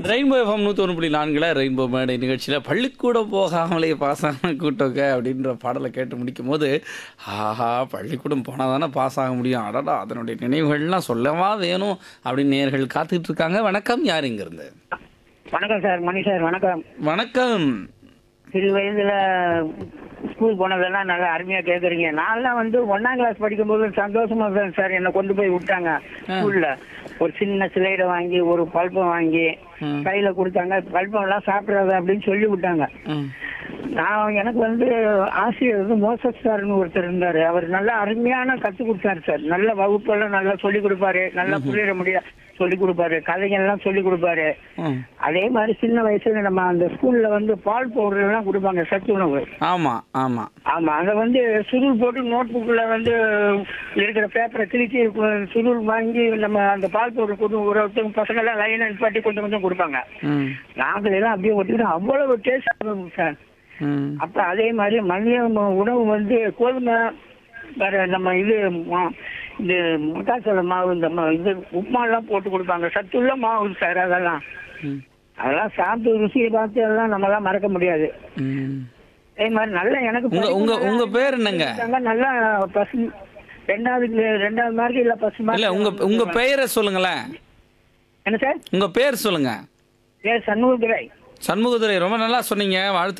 Rainbow FM நூற்றி ஒன்று புள்ளி நான்கில் ரெயின்போ மேடை நிகழ்ச்சியில் பள்ளிக்கூடம் போகாமலே பாஸ் ஆன கூட்டங்க அப்படின்ற பாடலை கேட்டு முடிக்கும் போது ஆஹா பள்ளிக்கூடம் போனால் தானே பாஸ் ஆக முடியும் அடடா அதனுடைய நினைவுகள்லாம் சொல்லவா வேணும் அப்படின்னு நேர்கள் காத்துட்டு இருக்காங்க வணக்கம் யார் இங்கிருந்து வணக்கம் சார் மணி சார் வணக்கம் வணக்கம் சிறு வயதுல ஸ்கூல் போனதெல்லாம் நல்லா அருமையா கேக்குறீங்க நான்லாம் வந்து ஒன்னாம் கிளாஸ் படிக்கும்போது சந்தோஷமா இருந்தேன் சார் என்னை கொண்டு போய் விட்டாங்க ஸ்கூல்ல ஒரு சின்ன சிலைடை வாங்கி ஒரு பல்பம் வாங்கி ம். கையில கொடுத்தாங்க பல்பம் எல்லாம் சாப்பிடாத அப்படின்னு சொல்லி விட்டாங்க ம் நான் எனக்கு வந்து ஆசிரியர் வந்து மோசஸ் சார்னு ஒருத்தர் இருந்தாரு அவர் நல்லா அருமையான கத்து கொடுத்தாரு சார் நல்ல வகுப்பெல்லாம் நல்லா சொல்லி கொடுப்பாரு நல்லா புரியுற முடிய சொல்லி கொடுப்பாரு கதைகள்லாம் சொல்லி கொடுப்பாரு ம் அதே மாதிரி சின்ன வயசுல நம்ம அந்த ஸ்கூல்ல வந்து பால் பவுடர் எல்லாம் கொடுப்பாங்க சத்து உணவு ஆமாம் ஆமாம் ஆமா அதை வந்து சுருள் போட்டு நோட் புக்ல வந்து இருக்கிற பேப்பரை கிழிச்சி கு- சுருள் வாங்கி நம்ம அந்த பால் பவுடர் கொண்டு ஒரு ஒருத்தவங்க பசங்க எல்லாம் லைன் நிப்பாட்டி கொஞ்சம் கொஞ்சம் கொடுப்பாங்க ம் நாங்கள் எல்லாம் அப்படியே ஒட்டிக்கிட்டு அவ்வளவு டேஸ்ட் இருக்கும் சார் ம் அப்ப அதே மாதிரி மதிய உணவு- உணவு வந்து கோதுமை வேற நம்ம இது மா- இது மக்காச்சோள மாவு இந்த ம- இது உப்புமா எல்லாம் போட்டு கொடுப்பாங்க சத்துள்ள மாவு சார் அதெல்லாம் ம் அதெல்லாம் சாப்பிட்டு ருசியை பார்த்து அதெல்லாம் நம்மளாம் மறக்க முடியாது ம் அதே மாதிரி நல்ல எனக்கு உங்க உங்க படிப்பு உங்க நல்லா பேர் என்னங்க இருக்காங்க. நல்லா பசு ரெண்டாவது ரெண்டாவது மார்க் இல்ல பசு இல்ல மார்க் உங்க உங்க பெயரை சொல்லுங்களேன் என்ன சார் உங்க பேர் சொல்லுங்க ஏ சண்முகதுரை சண்முகதுரை ரொம்ப நல்லா சொன்னீங்க வாழ்த்து